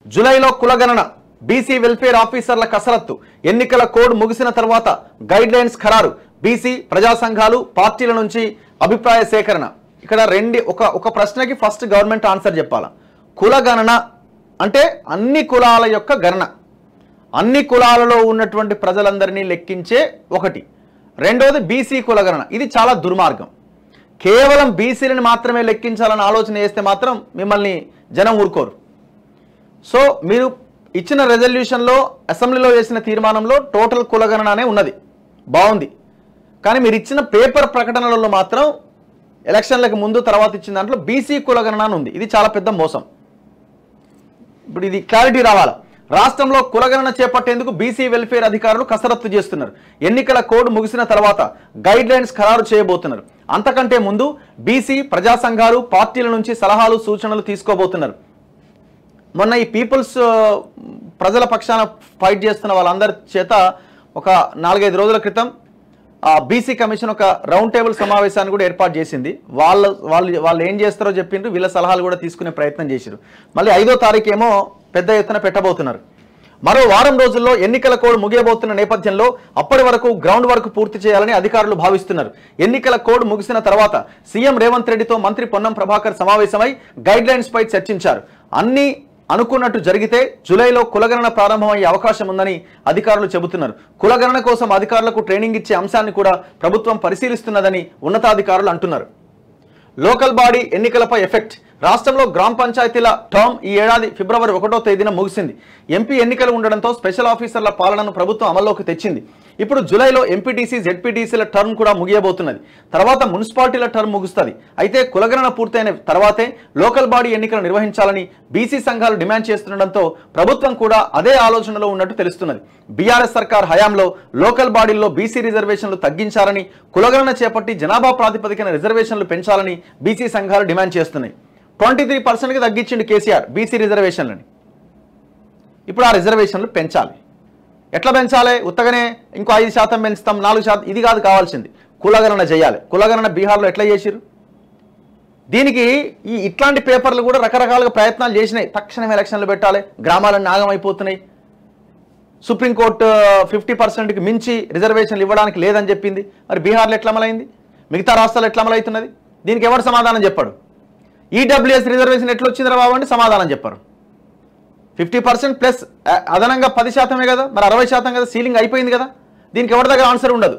జూలైలో కులగణన BC welfare ఆఫీసర్ల కసరత్తు ఎన్నికల కోడ్ ముగిసిన తర్వాత గైడ్ లైన్స్ ఖరారు బీసీ ప్రజా సంఘాలు పార్టీల నుంచి అభిప్రాయ సేకరణ ఇక్కడ రెండు ఒక ఒక ప్రశ్నకి ఫస్ట్ గవర్నమెంట్ ఆన్సర్ చెప్పాలా కులగణన అంటే అన్ని కులాల యొక్క గణన అన్ని కులాలలో ఉన్నటువంటి ప్రజలందరినీ లెక్కించే ఒకటి రెండోది బీసీ కులగణన ఇది చాలా దుర్మార్గం కేవలం బీసీలను మాత్రమే లెక్కించాలని ఆలోచన చేస్తే మాత్రం మిమ్మల్ని జనం ఊరుకోరు సో మీరు ఇచ్చిన రెజల్యూషన్లో అసెంబ్లీలో చేసిన తీర్మానంలో టోటల్ కులగణన అనే ఉన్నది బాగుంది కానీ మీరు ఇచ్చిన పేపర్ ప్రకటనలలో మాత్రం ఎలక్షన్లకు ముందు తర్వాత ఇచ్చిన దాంట్లో బీసీ కులగణన అని ఉంది ఇది చాలా పెద్ద మోసం ఇప్పుడు ఇది క్లారిటీ రావాలా రాష్ట్రంలో కులగణన చేపట్టేందుకు బీసీ వెల్ఫేర్ అధికారులు కసరత్తు చేస్తున్నారు ఎన్నికల కోడ్ ముగిసిన తర్వాత గైడ్ లైన్స్ ఖరారు చేయబోతున్నారు అంతకంటే ముందు బీసీ ప్రజా సంఘాలు పార్టీల నుంచి సలహాలు సూచనలు తీసుకోబోతున్నారు మొన్న ఈ పీపుల్స్ ఆ, ప్రజల పక్షాన ఫైట్ చేస్తున్న వాళ్ళందరి చేత ఒక నాలుగైదు రోజుల క్రితం ఆ బీసీ కమిషన్ ఒక రౌండ్ టేబుల్ సమావేశాన్ని కూడా ఏర్పాటు చేసింది వాళ్ళ వాళ్ళు వాళ్ళు ఏం చేస్తారో చెప్పిండ్రు వీళ్ళ సలహాలు కూడా తీసుకునే ప్రయత్నం చేశారు మళ్ళీ ఐదో తారీఖు ఏమో పెద్ద ఎత్తున పెట్టబోతున్నారు మరో వారం రోజుల్లో ఎన్నికల కోడ్ ముగియబోతున్న నేపథ్యంలో అప్పటి వరకు గ్రౌండ్ వర్క్ పూర్తి చేయాలని అధికారులు భావిస్తున్నారు ఎన్నికల కోడ్ ముగిసిన తర్వాత సీఎం రేవంత్ రెడ్డితో మంత్రి పొన్నం ప్రభాకర్ సమావేశమై గైడ్ లైన్స్ పై చర్చించారు అన్ని అనుకున్నట్టు జరిగితే జూలైలో కులగణన ప్రారంభమయ్యే అవకాశం ఉందని అధికారులు చెబుతున్నారు కులగణన కోసం అధికారులకు ట్రైనింగ్ ఇచ్చే అంశాన్ని కూడా ప్రభుత్వం పరిశీలిస్తున్నదని ఉన్నతాధికారులు అంటున్నారు లోకల్ బాడీ ఎన్నికలపై ఎఫెక్ట్ రాష్ట్రంలో గ్రామ పంచాయతీల టర్మ్ ఈ ఏడాది ఫిబ్రవరి ఒకటో తేదీన ముగిసింది ఎంపీ ఎన్నికలు ఉండడంతో స్పెషల్ ఆఫీసర్ల పాలనను ప్రభుత్వం అమల్లోకి తెచ్చింది ఇప్పుడు జూలైలో ఎంపీటీసీ జెడ్పీటీసీల టర్మ్ కూడా ముగియబోతున్నది తర్వాత మున్సిపాలిటీల టర్మ్ ముగుస్తుంది అయితే కులగణన పూర్తయిన తర్వాతే లోకల్ బాడీ ఎన్నికలు నిర్వహించాలని బీసీ సంఘాలు డిమాండ్ చేస్తుండటంతో ప్రభుత్వం కూడా అదే ఆలోచనలో ఉన్నట్టు తెలుస్తున్నది బీఆర్ఎస్ సర్కార్ హయాంలో లోకల్ బాడీల్లో బీసీ రిజర్వేషన్లు తగ్గించాలని కులగణన చేపట్టి జనాభా ప్రాతిపదికన రిజర్వేషన్లు పెంచాలని బీసీ సంఘాలు డిమాండ్ చేస్తున్నాయి ట్వంటీ త్రీ పర్సెంట్కి తగ్గించిండు కేసీఆర్ బీసీ రిజర్వేషన్లని ఇప్పుడు ఆ రిజర్వేషన్లు పెంచాలి ఎట్లా పెంచాలి ఉత్తగానే ఇంకో ఐదు శాతం పెంచుతాం నాలుగు శాతం ఇది కాదు కావాల్సింది కులగణన చేయాలి కులగణన బీహార్లో ఎట్లా చేసిరు దీనికి ఈ ఇట్లాంటి పేపర్లు కూడా రకరకాలుగా ప్రయత్నాలు చేసినాయి తక్షణం ఎలక్షన్లు పెట్టాలి గ్రామాలన్నీ నాగం అయిపోతున్నాయి సుప్రీంకోర్టు ఫిఫ్టీ పర్సెంట్కి మించి రిజర్వేషన్లు ఇవ్వడానికి లేదని చెప్పింది మరి బీహార్లో ఎట్లా అమలైంది మిగతా రాష్ట్రాలు ఎట్లా అమలవుతున్నది దీనికి ఎవరు సమాధానం చెప్పాడు ఈడబ్ల్యూఎస్ రిజర్వేషన్ ఎట్లా వచ్చిందిరా బాబు అంటే సమాధానం చెప్పారు ఫిఫ్టీ పర్సెంట్ ప్లస్ అ- అదనంగా పది శాతమే కదా మరి అరవై శాతం కదా సీలింగ్ అయిపోయింది కదా దీనికి ఎవరి దగ్గర ఆన్సర్ ఉండదు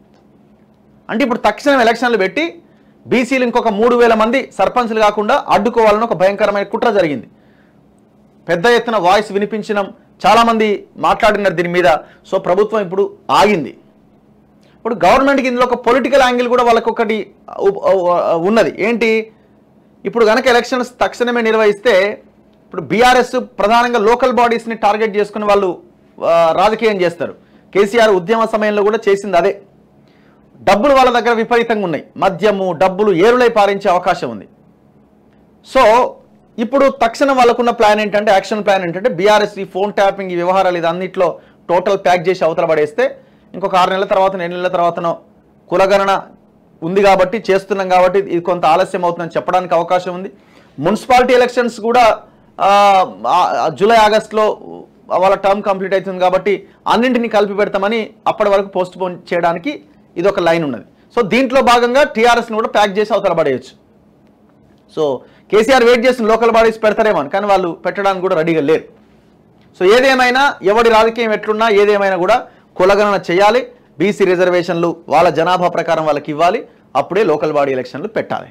అంటే ఇప్పుడు తక్షణం ఎలక్షన్లు పెట్టి బీసీలు ఇంకొక మూడు వేల మంది సర్పంచ్లు కాకుండా అడ్డుకోవాలని ఒక భయంకరమైన కుట్ర జరిగింది పెద్ద ఎత్తున వాయిస్ వినిపించడం చాలామంది మాట్లాడినారు దీని మీద సో ప్రభుత్వం ఇప్పుడు ఆగింది ఇప్పుడు గవర్నమెంట్కి ఇందులో ఒక పొలిటికల్ యాంగిల్ కూడా వాళ్ళకి ఒకటి ఉ- ఉ- ఉన్నది ఏంటి ఇప్పుడు కనుక ఎలక్షన్స్ తక్షణమే నిర్వహిస్తే ఇప్పుడు బీఆర్ఎస్ ప్రధానంగా లోకల్ బాడీస్ని టార్గెట్ చేసుకుని వాళ్ళు ఆ, రాజకీయం చేస్తారు కేసీఆర్ ఉద్యమ సమయంలో కూడా చేసింది అదే డబ్బులు వాళ్ళ దగ్గర విపరీతంగా ఉన్నాయి మద్యము డబ్బులు ఏరులై పారించే అవకాశం ఉంది సో ఇప్పుడు తక్షణం వాళ్ళకున్న ప్లాన్ ఏంటంటే యాక్షన్ ప్లాన్ ఏంటంటే బీఆర్ఎస్ ఈ ఫోన్ ట్యాపింగ్ ఈ వ్యవహారాలు ఇది అన్నిట్లో టోటల్ ప్యాక్ చేసి అవతల పడేస్తే ఇంకొక ఆరు నెలల తర్వాత ఎన్ని నెలల తర్వాతనో కులగణన ఉంది కాబట్టి చేస్తున్నాం కాబట్టి ఇది కొంత ఆలస్యం అవుతుందని చెప్పడానికి అవకాశం ఉంది మున్సిపాలిటీ ఎలక్షన్స్ కూడా ఆ, ఆ, జూలై ఆగస్టులో వాళ్ళ టర్మ్ కంప్లీట్ అవుతుంది కాబట్టి అన్నింటినీ కలిపి పెడతామని అప్పటి వరకు పోస్ట్ పోన్ చేయడానికి ఇది ఒక లైన్ ఉన్నది సో దీంట్లో భాగంగా టీఆర్ఎస్ని కూడా ప్యాక్ చేసి అవతల పడేయచ్చు సో కేసీఆర్ వెయిట్ చేసిన లోకల్ బాడీస్ పెడతారేమో అని, కానీ వాళ్ళు పెట్టడానికి కూడా రెడీగా లేరు సో ఏదేమైనా ఎవడి రాజకీయం ఎట్లున్నా ఏదేమైనా కూడా కులగణన చేయాలి బీసీ రిజర్వేషన్లు వాళ్ళ జనాభా ప్రకారం వాళ్ళకి ఇవ్వాలి అప్పుడే లోకల్ బాడీ ఎలక్షన్లు పెట్టాలి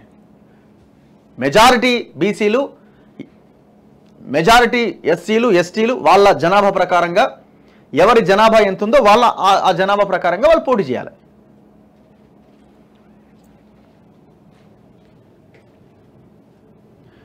మెజారిటీ బీసీలు మెజారిటీ ఎస్సీలు ఎస్టీలు వాళ్ళ జనాభా ప్రకారంగా ఎవరి జనాభా ఎంత ఉందో వాళ్ళ ఆ- ఆ జనాభా ప్రకారంగా వాళ్ళు పోటీ చేయాలి